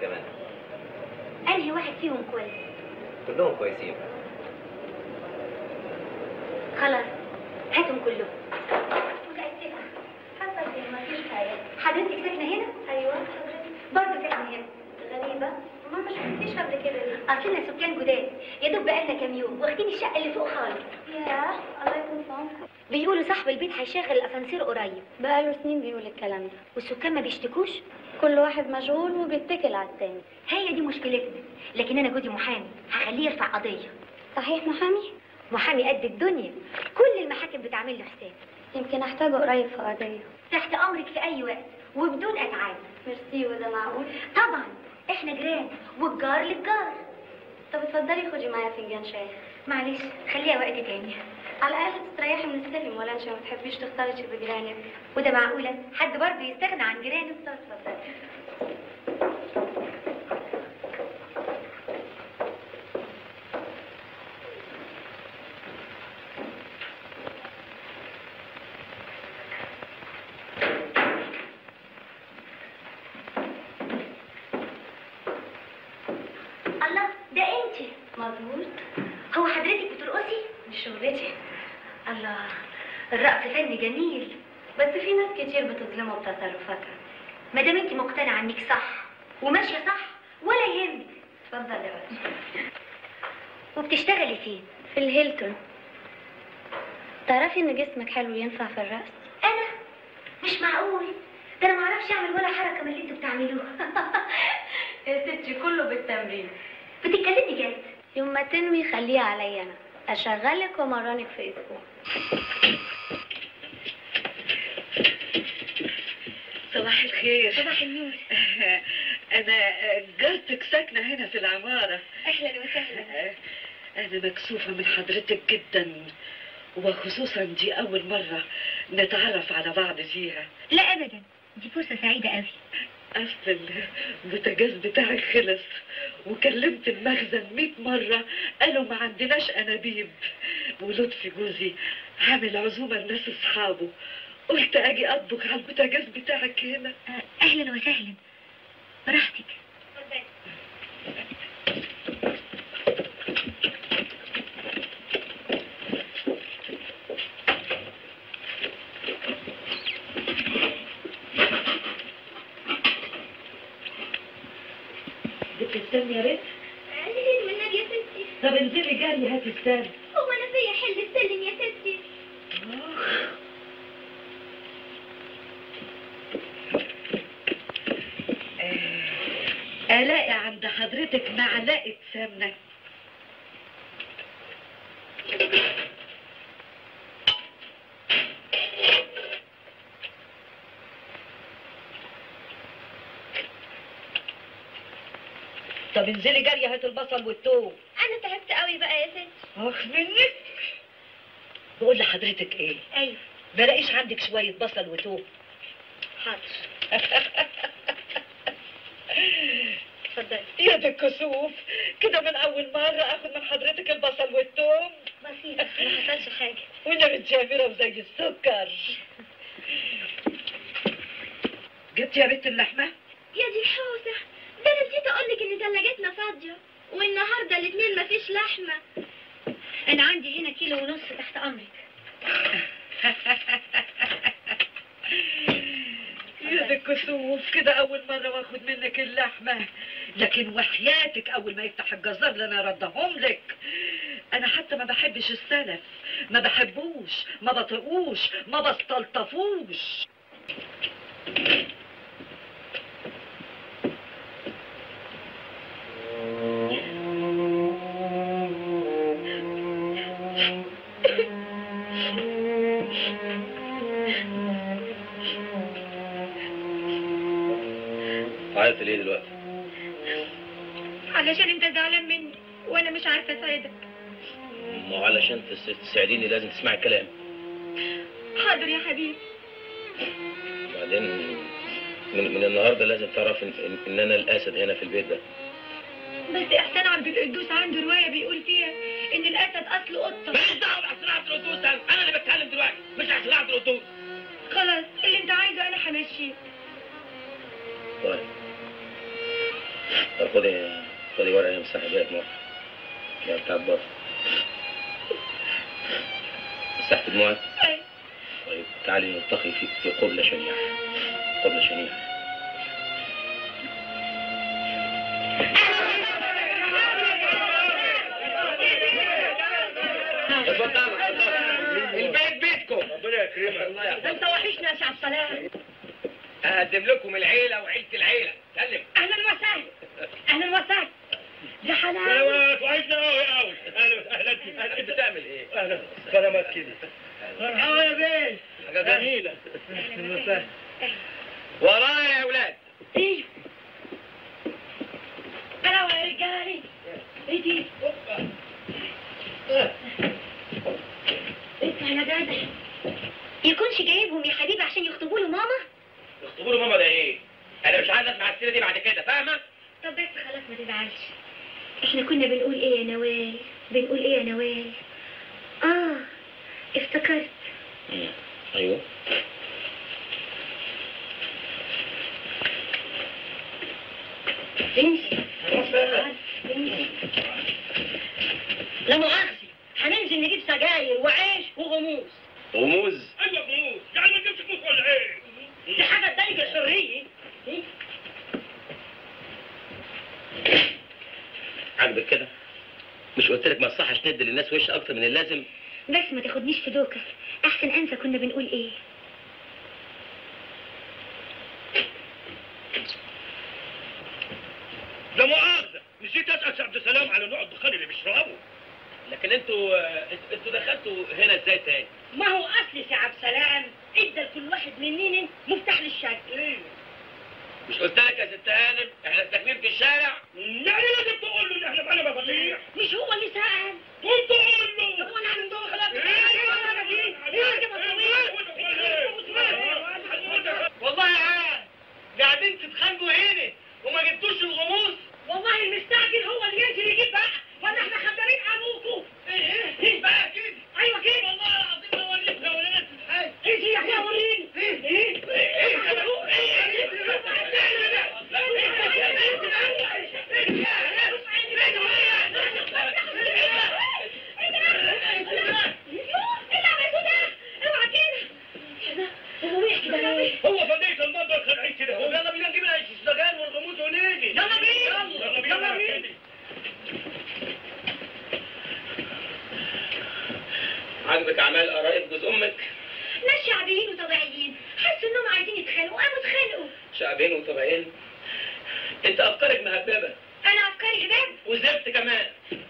كمان انهي واحد فيهم كويس كلهم كويسين خلاص هاتهم كلهم متأسفة حصل ايه مفيش حاجة حضرتك ساكنة هنا؟ أيوة برضه ساكنة هنا غريبة ما ما شفتنيش قبل كده أصلنا سكان جداد يا دوب بقالنا كام يوم واخدين الشقة اللي فوق خالص ياه الله يكون في عونكم بيقولوا صاحب البيت هيشغل الأسانسير قريب بقاله سنين بيقول الكلام ده والسكان ما بيشتكوش كل واحد مشغول وبيتكل على التاني هي دي مشكلتنا لكن أنا جوزي محامي هخليه يرفع قضية صحيح محامي محامي قد الدنيا كل المحاكم بتعمل له حساب يمكن احتاجه قريب في قضية تحت أمرك في أي وقت وبدون أتعاب ميرسي وده معقول طبعا احنا جيران والجار للجار طب اتفضلي خدي معايا فنجان شاي معلش خليها وقت تاني على الاقل تستريحي من السلم ولا انت ما بتحبيش تختلطي بجيرانك وده معقولة حد برضه يستغنى عن جيرانه طب اتفضلي الله ده انت مظبوط هو حضرتك بترقصي دي شغلتي الله الرقص فن جميل بس في ناس كتير بتظلمه بتصرفاتها ما دام انت مقتنعة انك صح وماشية صح ولا يهمك اتفضلي يا باشا وبتشتغلي فين في الهيلتون تعرفي ان جسمك حلو ينفع في الرقص انا مش معقول ده انا ما اعرفش اعمل ولا حركة من اللي انتوا بتعملوها يا ستي كله بالتمرين بتتكلمي جد يوم ما تنوي خليها عليا انا اشغلك وامرنك في اسبوع صباح الخير صباح النور أنا جارتك ساكنة هنا في العمارة اهلا وسهلا أنا مكسوفة من حضرتك جدا وخصوصا دي أول مرة نتعرف على بعض فيها لا ابدا دي فرصة سعيدة قوي أصل البوتاجاز بتاعك خلص وكلمت المخزن مئة مرة قالوا ما عندناش أنابيب ولطفي جوزي عامل عزومة لناس أصحابه قلت أجي أطبخ على البوتاجاز بتاعك هنا آه، اهلا وسهلا براحتك جبت السن يا ريت قليل والنبي يا ستي طب انزلي جري هاتي السن هو انا فيا حل السلم يا ستي ألاقي عند حضرتك معلقة سمنة طب انزلي جري هات البصل والثوم انا تعبت قوي بقى يا ستي اخ منك بقول لحضرتك ايه ايوه بلاقيش عندك شوية بصل وثوم حاضر اتفضلي يا دي الكسوف كده من أول مرة آخد من حضرتك البصل والثوم بسيطة ما حصلش حاجة وانا متجابرة وزي السكر جبت يا بنت اللحمة؟ يا دي الحوسة ده انا نسيت اقولك ان ثلاجتنا فاضية والنهاردة الاتنين مفيش لحمة انا عندي هنا كيلو ونص تحت امرك يا دي الكسوف كده أول مرة واخد منك اللحمة لكن وحياتك أول ما يفتح الجزار لنا ردهم لك أنا حتى ما بحبش السلف ما بحبوش ما بطيقوش ما بستلطفوش عيطت ليه دلوقتي؟ علشان انت زعلان مني وانا مش عارفة اساعدك ما هو علشان تس- تساعديني لازم تسمعي الكلام حاضر يا حبيبي وبعدين من, من النهارده لازم تعرف إن, إن, ان انا الاسد هنا في البيت ده بس احسان عبد القدوس عنده رواية بيقول فيها ان الاسد اصله قطة ماليش دعوه باحسن عبد القدوس انا اللي بتكلم دلوقتي مش احسن عبد القدوس خلاص اللي انت عايزه انا همشيه طيب طب خدي خدي ورقة امسحي بيها دموعك يا بتاع البطن مسحت دموعك؟ طيب تعالي نلتقي في في قبلة شنيعة قبلة شنيعة اتفضلوا اتفضلوا البيت بيتكم ربنا يكرمك الله ده انت وحشنا يا شعب سلام اقدم لكم العيله وعيله العيله سلم اهلا وسهلا اهلا وسهلا يا حلال سلامات وعايزنا قوي قوي اهلا اهلا اهلا انت بتعمل ايه؟ اهلا سلامات كده مرحبا يا بيه حاجة جميلة. جميله اهلا وسهلا ورايا يا اولاد ايه انا يا رجالي ايه دي انت يا جدع يكونش جايبهم يا حبيبي عشان يخطبوا له ماما اخطبوا له ماما ده ايه؟ انا مش عايز اسمع السيره دي بعد كده فاهمه؟ طب بس خلاص ما تزعلش احنا كنا بنقول ايه يا نوال بنقول ايه يا نوال اه افتكرت ايوه امشي امشي لا مؤاخذة هننزل نجيب سجاير وعيش وغموس غموز ايوه غموس يعني ما تجيبش غموس ولا ايه؟ دي حاجة تضايق الحرية إيه؟ عاجبك كده؟ مش قلت لك ما تصحش ندي للناس وش اكتر من اللازم؟ بس ما تاخدنيش في دوكة احسن انسى كنا بنقول ايه لا مؤاخذه نسيت اسال عبد السلام على نوع الدخان اللي بيشربه لكن انتوا انتوا دخلتوا هنا ازاي تاني؟ ما هو أصل سي عبد السلام ادى لكل واحد مننا مفتاح للشقة ايه مش قلت لك يا ست هانم احنا ساكنين في الشارع؟ يعني لازم تقول له ان احنا معانا مفاتيح مش هو اللي سأل قلت قول له طب وانا عامل دور خلاص والله يا عاد قاعدين تتخانقوا هنا وما جبتوش الغموس والله المستعجل هو اللي ينزل يجيب بقى ولا احنا خدامين ابوكم ايه ايه بقى كده ايوه كده والله العظيم لو وريت لو وريت الحاج ايه يا اخي وريني ايه هو فديت المطبخ خلعين كده هو يلا بينا نجيب السجاير والغموس ونيجي يلا بينا. يلا بينا يلا بينا. كده. عاجبك اعمال قرايب جوز امك؟ ناس شعبيين وطبيعيين حسوا انهم عايزين يتخانقوا قاموا اتخانقوا شعبين وطبيعين انت افكارك مهببه انا افكاري هباب وزفت كمان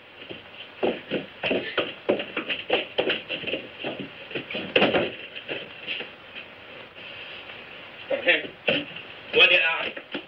طب هنا وادي قاعد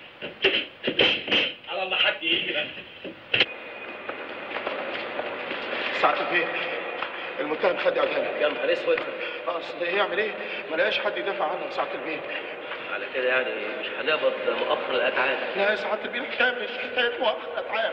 على الله حد يجي بس ساعة البيت المتهم خد اعدام يا نهار اسود اصل يعمل ايه؟ ما لقاش حد يدافع عنه ساعة البيت على كده يعني مش هنقبض مؤخر الاتعاب لا يا ساعة البيت الحكاية مش حكاية مؤخر اتعاب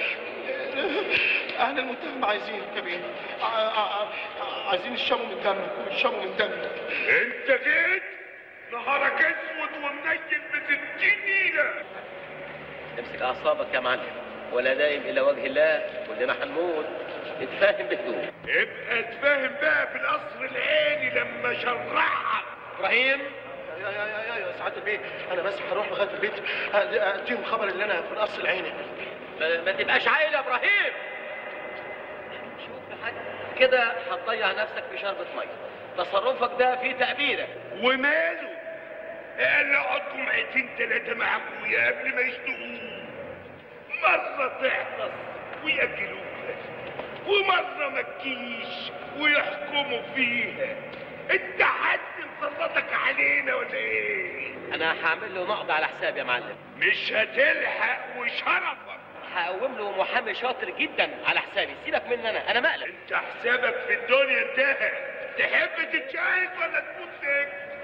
اهل المتهم عايزين يا بيه ع- ع- ع- عايزين يشموا من دمك يشموا من دمك انت جيت نهارك اسود ومنيل بستين نيله امسك اعصابك يا معلم ولا دايم الى وجه الله كلنا هنموت اتفاهم بهدوء ابقى اتفاهم بقى في القصر العيني لما شرعك ابراهيم يا يا يا يا, يا ساعة البيت انا بس هروح لغاية البيت اديهم خبر ان انا في القصر العيني ما, ما تبقاش عايل يا ابراهيم شوف يا حاج كده هتضيع نفسك في شربة ميه تصرفك ده فيه تأبيرة وماله قال اقعدكم عيتين تلاتة مع ابويا قبل ما يشتقوه مرة تحرص وياكلوها ومرة ما تجيش ويحكموا فيها انت حد مسلطك علينا ولا ايه؟ انا هعمل له نقض على حسابي يا معلم مش هتلحق وشرفك هقوم له محامي شاطر جدا على حسابي سيبك مني انا انا مقلب انت حسابك في الدنيا انتهى تحب تتشاهد ولا تموت سجن؟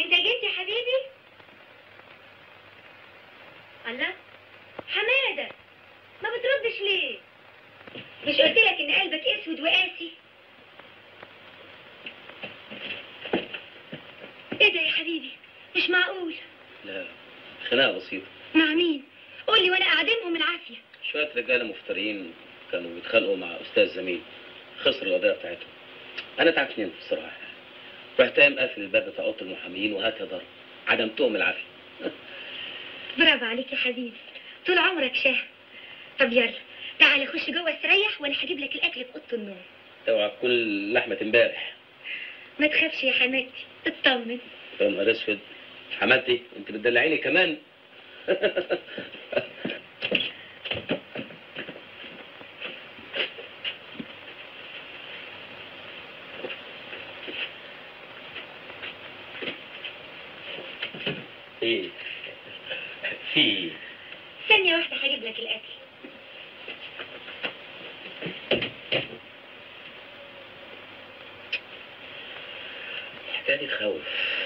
انت جيت يا حبيبي الله حماده ما بتردش ليه مش قلت لك ان قلبك اسود وقاسي ايه ده يا حبيبي مش معقول لا خناقه بسيطه مع مين قول لي وانا اعدمهم العافيه شويه رجاله مفترين كانوا بيتخانقوا مع استاذ زميل خسروا القضيه بتاعتهم انا تعبت بصراحه رحت قايم قافل الباب بتاع اوضه المحامين وهات يا ضرب عدمتهم العافيه برافو عليك يا حبيبي طول عمرك شاه طب يلا تعالى خش جوه استريح وانا هجيب لك الاكل في اوضه النوم اوعى تكون لحمه امبارح ما تخافش يا حماتي اطمن يا نهار اسود حماتي انت بتدلعيني كمان ايه في إيه؟ ثانيه واحده هجيب لك الاكل الحكايه دي تخوف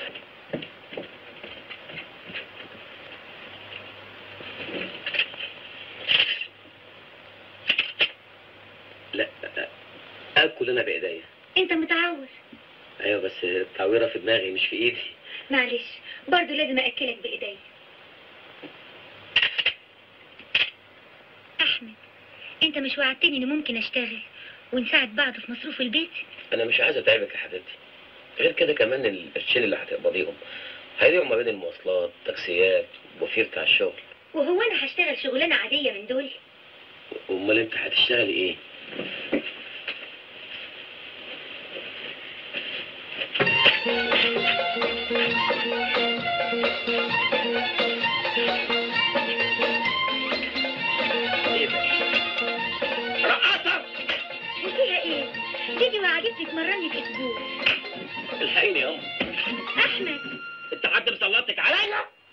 لا اكل انا بايديا انت متعود ايوه بس التعويره في دماغي مش في ايدي معلش برضه لازم اكلك بايدي احمد انت مش وعدتني اني ممكن اشتغل ونساعد بعض في مصروف البيت انا مش عايز اتعبك يا حبيبتي غير كده كمان القرشين اللي هتقبضيهم هيضيعوا ما بين المواصلات تاكسيات وفير بتاع الشغل وهو انا هشتغل شغلانه عاديه من دول امال انت هتشتغلي ايه ايه ده رقاصه وفيها ايه تيجي وعدتني تمرني في اسبوع الحقيني يا ام احمد انت حد مسلطك عليا